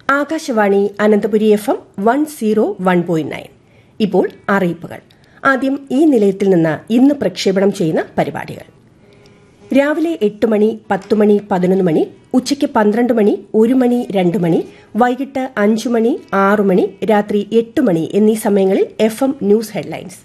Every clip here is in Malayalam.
Akashvani Ananthapuri F M one zero one point nine ഇപ്പോൾ അറിയിപ്പുകൾ ആദ്യം ഈ നിലയത്തിൽ നിന്ന് ഇന്ന് പ്രക്ഷേപണം ചെയ്യുന്ന പരിപാടികൾ രാവിലെ എട്ട് മണി പത്ത് മണി പതിനൊന്ന് മണി ഉച്ചയ്ക്ക് പന്ത്രണ്ട് മണി ഒരു മണി രണ്ട് മണി വൈകിട്ട് അഞ്ചു മണി ആറു മണി രാത്രി എട്ട് മണി എന്നീ സമയങ്ങളിൽ എഫ് എം ന്യൂസ് ഹെഡ്ലൈൻസ്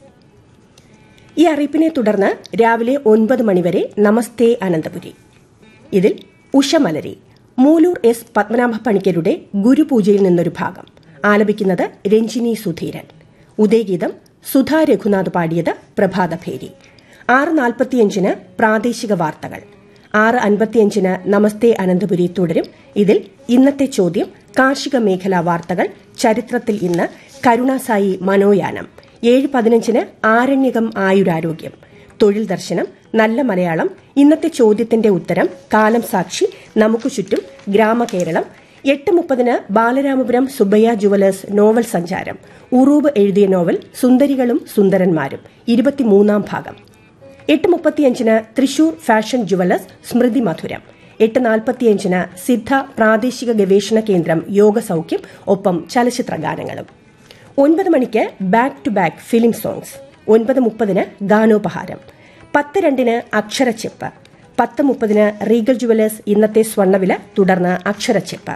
ഈ അറിയിപ്പിനെ തുടർന്ന് രാവിലെ ഒൻപത് മണിവരെ നമസ്തേ അനന്തപുരി ഇതിൽ ഉഷമലരി മൂലൂർ എസ് പത്മനാഭ പണിക്കരുടെ ഗുരുപൂജയിൽ നിന്നൊരു ഭാഗം ആലപിക്കുന്നത് രഞ്ജിനി സുധീരൻ ഉദയഗീതം സുധാ രഘുനാഥ് പാടിയത് പ്രഭാതഭേരി ആറ് നാൽപ്പത്തിയഞ്ചിന് പ്രാദേശിക വാർത്തകൾ ആറ് അൻപത്തിയഞ്ചിന് നമസ്തേ അനന്തപുരി തുടരും ഇതിൽ ഇന്നത്തെ ചോദ്യം കാർഷിക മേഖലാ വാർത്തകൾ ചരിത്രത്തിൽ ഇന്ന് കരുണാസായി മനോയാനം ഏഴ് പതിനഞ്ചിന് ആരണ്യകം ആയുരാരോഗ്യം തൊഴിൽ ദർശനം നല്ല മലയാളം ഇന്നത്തെ ചോദ്യത്തിന്റെ ഉത്തരം കാലം സാക്ഷി നമുക്ക് ചുറ്റും ഗ്രാമകേരളം എട്ട് മുപ്പതിന് ബാലരാമപുരം സുബയ്യ ജുവലേഴ്സ് നോവൽ സഞ്ചാരം ഉറൂബ് എഴുതിയ നോവൽ സുന്ദരികളും സുന്ദരന്മാരും ഇരുപത്തിമൂന്നാം ഭാഗം എട്ട് മുപ്പത്തിയഞ്ചിന് തൃശൂർ ഫാഷൻ ജുവലേഴ്സ് സ്മൃതി മധുരം എട്ട് നാൽപ്പത്തിയഞ്ചിന് സിദ്ധ പ്രാദേശിക ഗവേഷണ കേന്ദ്രം യോഗ സൌഖ്യം ഒപ്പം ചലച്ചിത്ര ഗാനങ്ങളും ഒൻപത് മണിക്ക് back to back film songs ഒൻപത് മുപ്പതിന് ഗാനോപഹാരം പത്ത് രണ്ടിന് അക്ഷരച്ചെപ്പ് പത്ത് മുപ്പതിന് റീഗൽ ജുവലേഴ്സ് ഇന്നത്തെ സ്വർണ്ണവില തുടർന്ന് അക്ഷരച്ചെപ്പ്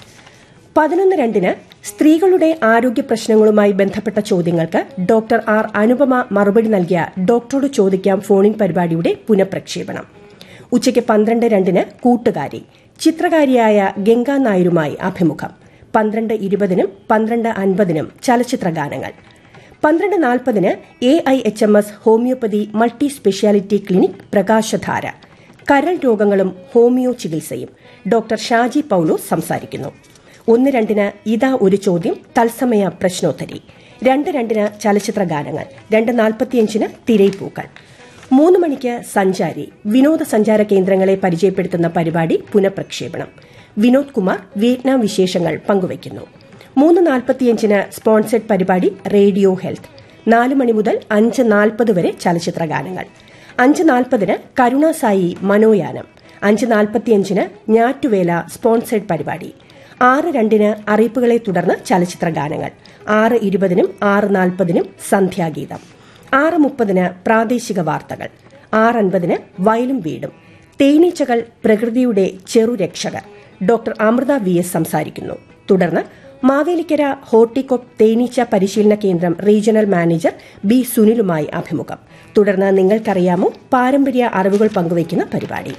പതിനൊന്ന് രണ്ടിന് സ്ത്രീകളുടെ ആരോഗ്യ പ്രശ്നങ്ങളുമായി ബന്ധപ്പെട്ട ചോദ്യങ്ങൾക്ക് ഡോക്ടർ ആർ അനുപമ മറുപടി നൽകിയ ഡോക്ടറോട് ചോദിക്കാം ഫോണിൻ പരിപാടിയുടെ പുനഃപ്രക്ഷേപണം ഉച്ചയ്ക്ക് പന്ത്രണ്ട് രണ്ടിന് കൂട്ടുകാരി ചിത്രകാരിയായ ഗംഗാ നായരുമായി അഭിമുഖം പന്ത്രണ്ട് ഇരുപതിനും പന്ത്രണ്ട് അൻപതിനും ചലച്ചിത്ര ഗാനങ്ങൾ പന്ത്രണ്ട് നാൽപ്പതിന് A I H M S homeopathy multi speciality clinic Prakashadhara കരൾ രോഗങ്ങളും ഹോമിയോ ചികിത്സയും ഡോക്ടർ ഷാജി പൌലോസ് സംസാരിക്കുന്നു ഒന്ന് രണ്ടിന് ഇതാ ഒരു ചോദ്യം തത്സമയ പ്രശ്നോത്തരി രണ്ട് രണ്ടിന് ചലച്ചിത്ര ഗാനങ്ങൾ രണ്ട് നാൽപ്പത്തിയഞ്ചിന് തിരൈപ്പൂക്കൾ മൂന്ന് മണിക്ക് സഞ്ചാരി വിനോദസഞ്ചാര കേന്ദ്രങ്ങളെ പരിചയപ്പെടുത്തുന്ന പരിപാടി പുനഃപ്രക്ഷേപണം വിനോദ് കുമാർ വിയറ്റ്നാം വിശേഷങ്ങൾ പങ്കുവയ്ക്കുന്നു മൂന്ന് നാൽപ്പത്തിയഞ്ചിന് സ്പോൺസേഡ് പരിപാടി റേഡിയോ ഹെൽത്ത് നാല് മണി മുതൽ അഞ്ച് നാൽപ്പത് വരെ ചലച്ചിത്ര ഗാനങ്ങൾ അഞ്ച് നാൽപ്പതിന് കരുണാസായി മനോയാനം അഞ്ച് നാൽപ്പത്തിയഞ്ചിന് ഞാറ്റുവേല സ്പോൺസേഡ് പരിപാടി ആറ് രണ്ടിന് അറിയിപ്പുകളെ തുടർന്ന് ചലച്ചിത്ര ഗാനങ്ങൾ ആറ് ഇരുപതിനും ആറ് നാൽപ്പതിനും സന്ധ്യാഗീതം ആറ് മുപ്പതിന് പ്രാദേശിക വാർത്തകൾ ആറ് അൻപതിന് വയലും വീടും തേനീച്ചകൾ പ്രകൃതിയുടെ ചെറുരക്ഷകർ ഡോക്ടർ അമൃത വി എസ് സംസാരിക്കുന്നു തുടർന്ന് മാവേലിക്കര ഹോർട്ടികോപ്പ് തേനീച്ച പരിശീലന കേന്ദ്രം റീജിയണൽ മാനേജർ ബി സുനിലുമായി അഭിമുഖം തുടർന്ന് നിങ്ങൾക്കറിയാമോ പാരമ്പര്യ അറിവുകൾ പങ്കുവയ്ക്കുന്ന പരിപാടി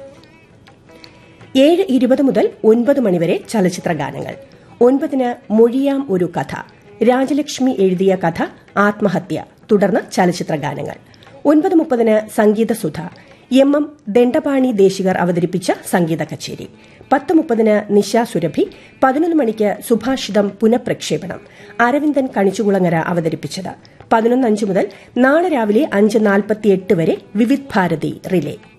ഏഴ് ഇരുപത് മുതൽ ഒൻപത് മണിവരെ ചലച്ചിത്ര ഗാനങ്ങൾ ഒൻപതിന് മൊഴിയാം ഒരു കഥ രാജലക്ഷ്മി എഴുതിയ കഥ ആത്മഹത്യ തുടർന്ന് ചലച്ചിത്ര ഗാനങ്ങൾ ഒൻപത് മുപ്പതിന് സംഗീതസുധ എം എം ദണ്ഡപാണി ദേശികർ അവതരിപ്പിച്ച സംഗീത കച്ചേരി പത്ത് മുപ്പതിന് നിശ സുരഭി പതിനൊന്ന് മണിക്ക് സുഭാഷിതം പുനഃപ്രക്ഷേപണം അരവിന്ദൻ കണിച്ചുകുളങ്ങര അവതരിപ്പിച്ചത് പതിനൊന്ന് അഞ്ച് മുതൽ നാളെ രാവിലെ അഞ്ച് നാൽപ്പത്തിയെട്ട് വരെ വിവിധ് ഭാരതി റിലേ